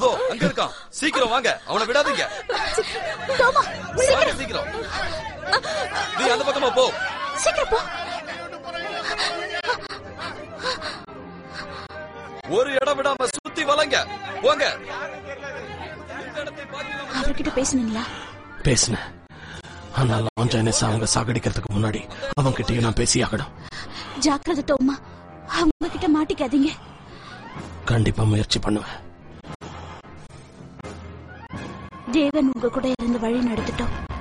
அதோ அங்க இருக்கான் சீக்கிரம் வாங்க அவனை விடாதீங்க தோமா வாங்க சீக்கிரம் நீ அந்த பக்கமா போ சீக்கிரம் போ ஒரு இடம் விடாம சுத்தி வளைங்க போங்க இந்த இடத்தை பாத்தீங்கன்னா அவர்கிட்ட பேசுனீங்களா பேசினேன் ஆனா லான்ஜைனஸ் அவங்க சாகடிக்கிறதுக்கு முன்னாடி அவன்கிட்டயும் நான் பேசி ஆகணும் ஜாக்கிரதை தோமா அவங்க கிட்ட மாட்டிக்காதீங்க கண்டிப்பா முயற்சி பண்ணுவேன் தேவன் உங்க கூட இருந்து வழி நடத்திட்டோம்